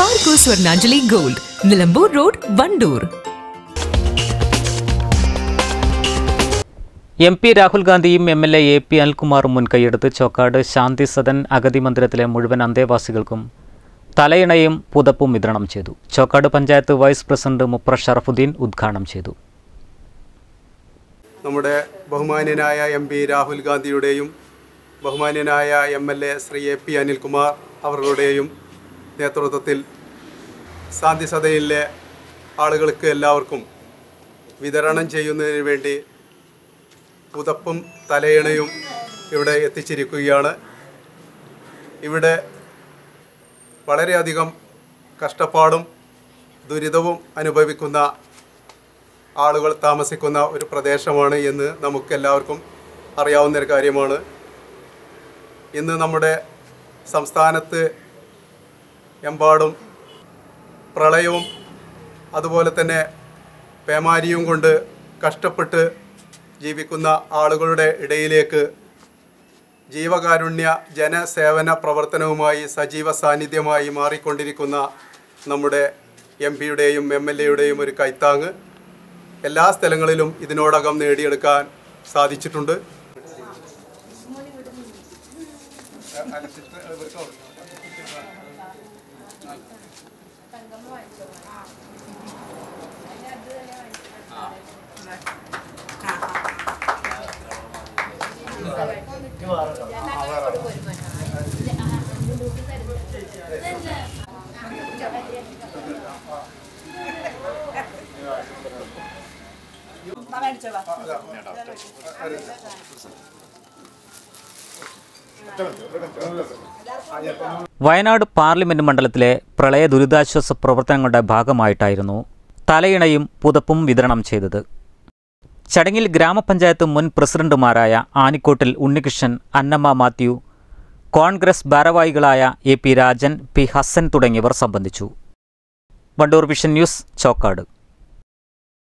സ്പാർക്കോ Swarnanjali gold Nilambur road Wandoor M P Rahul ഗാന്ധിയും M L A A P അനിൽകുമാറും മുൻകൈയെടുത്ത് ചോക്കാട് ശാന്തി സദൻ അഗതി മന്ദിരത്തിലെ മുഴുവൻ അന്തേവാസികൾക്കും തലയിണയും പുതപ്പും വിതരണം ചെയ്തു ചോക്കാട് പഞ്ചായത്ത് വൈസ് പ്രസിഡന്റ് മുപ്ര ഷറഫുദ്ദീൻ ഉദ്ഘാടനം ചെയ്തു നമ്മുടെ ബഹുമാന്യനായ എം പി രാഹുൽ ഗാന്ധിയുടെയും ബഹുമാന്യനായ M L A Shri A P Anilkumar അവர்களுടെയും നേതൃത്വത്തിൽ ശാന്തി സദയിലെ ആളുകൾക്ക് എല്ലാവർക്കും വിതരണം ചെയ്യുന്നതിന് വേണ്ടി പുതപ്പും തലയിണയും ഇവിടെ എത്തിച്ചിരിക്കുകയാണ് ഇവിടെ വളരെയധികം കഷ്ടപ്പാടും ദുരിതവും അനുഭവിക്കുന്ന ആളുകൾ താമസിക്കുന്ന ഒരു പ്രദേശമാണ് എന്ന് നമുക്കെല്ലാവർക്കും അറിയാവുന്ന ഒരു കാര്യമാണ് ഇന്ന് നമ്മുടെ സംസ്ഥാനത്ത് എമ്പാടും പ്രളയവും അതുപോലെ തന്നെ പേമാരിയും കൊണ്ട് കഷ്ടപ്പെട്ട് ജീവിക്കുന്ന ആളുകളുടെ ഇടയിലേക്ക് ജീവകാരുണ്യ ജനസേവന പ്രവർത്തനവുമായി സജീവ സാന്നിധ്യമായി മാറിക്കൊണ്ടിരിക്കുന്ന നമ്മുടെ എം പിയുടെയും എം എൽ എയുടെയും ഒരു കൈത്താങ് എല്ലാ സ്ഥലങ്ങളിലും ഇതിനോടകം നേടിയെടുക്കാൻ സാധിച്ചിട്ടുണ്ട് വയനാട് പാർലമെന്റ് മണ്ഡലത്തിലെ പ്രളയ ദുരിതാശ്വാസ പ്രവർത്തനങ്ങളുടെ ഭാഗമായിട്ടായിരുന്നു തലയിണയും പുതപ്പും വിതരണം ചെയ്തത് ചടങ്ങിൽ ഗ്രാമപഞ്ചായത്ത് മുൻ പ്രസിഡന്റുമാരായ ആനിക്കോട്ടിൽ ഉണ്ണികൃഷ്ണൻ അന്നമ്മ മാത്യു കോൺഗ്രസ് ഭാരവാഹികളായ A P Rajan P Hasan തുടങ്ങിയവർ സംബന്ധിച്ചു വണ്ടൂർ വിഷൻ ന്യൂസ് ചോക്കാട്